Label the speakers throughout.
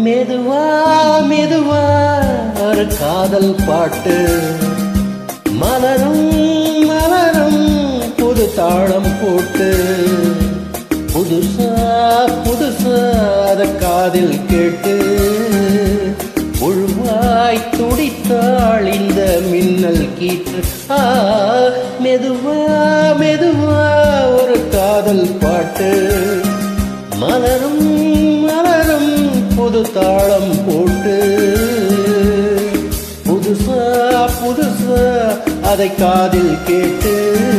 Speaker 1: மெதுவா மெதுவா ஒரு காதல் பாட்டு மலரும் மலரும் புது தாளம் போட்டு புதுசா புதுசா அத காதில் கேட்டு உழுவாய் துடித்தாள் இந்த மின்னல் கீற்று ஆ மெதுவா மெதுவா ஒரு காதல் பாட்டு மலரும் மலரும் புது தாளம் போட்டு புதுசா புதுசா அதை காதில் கேட்டு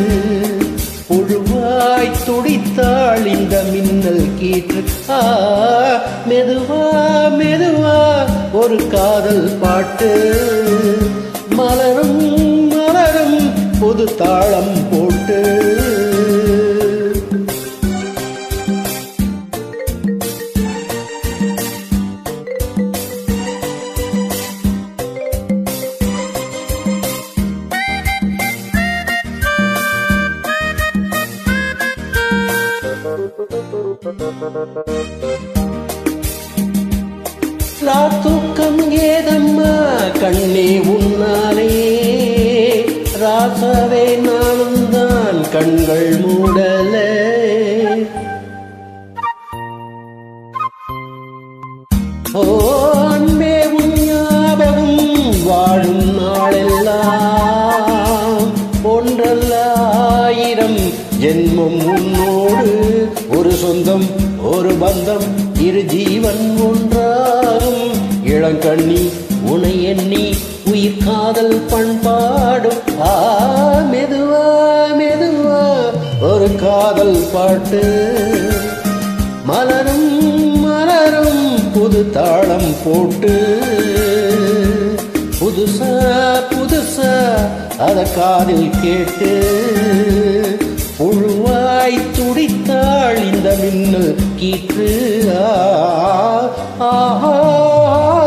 Speaker 1: புழுவாய் துடித்தாள் இந்த மின்னல் கீற்று ஆ மெதுவா மெதுவா ஒரு காதல் பாட்டு மலரும் மலரும் புது தாளம் போட்டு தூக்கம் ஏதம்மா கண்ணே உன்னாலே ராசாவே நானும் தான் கண்கள் மூடல ஓ அன்பே உன் ஞாபகம் வாழும் நாளெல்லாம் ஒன்றல்ல ஆயிரம் ஜென்மம் உன்னோடு ஒரு சொந்தம் ஒரு பந்தம் இரு ஜீவன் ஒன்றாகும் இளங்கண்ணி உனை எண்ணி உயிர் காதல் பண்பாடும் ஆ மெதுவா மெதுவா ஒரு காதல் பாட்டு மலரும் மலரும் புது தாளம் போட்டு புதுசா புதுசா அத காதில் கேட்டு புழுவாய் துடித்தாள் இந்த மின்னல் கீற்று ஆ, ஆஹா